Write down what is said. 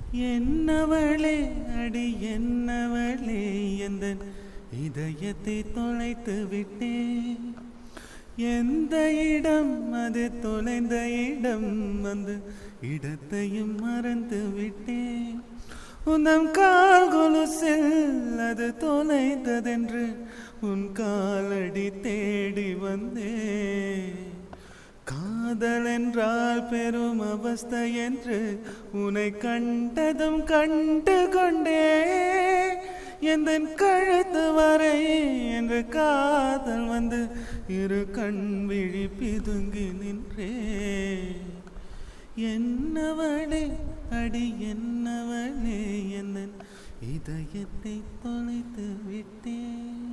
என்னவளே அடி என்னவளே எந்த இதயத்தை தொலைத்து விட்டேன் எந்த இடம் அது தொலைந்த இடம் வந்து இடத்தையும் மறந்து விட்டேன் உந்தம் கால் கொலுசில் அது தொலைந்ததென்று உன் காலடி தேடி வந்தேன் காதல் என்றால் பெரும் அவஸ்தை என்று உன்னை கண்டதும் கண்டு கொண்டே எந்த கழுத்து வரை என்று காதல் வந்து இரு கண் விழி பிதுங்கி நின்றே என்னவளே அடி என்னவளே என்ன இதயத்தை தொலைத்து விட்டேன்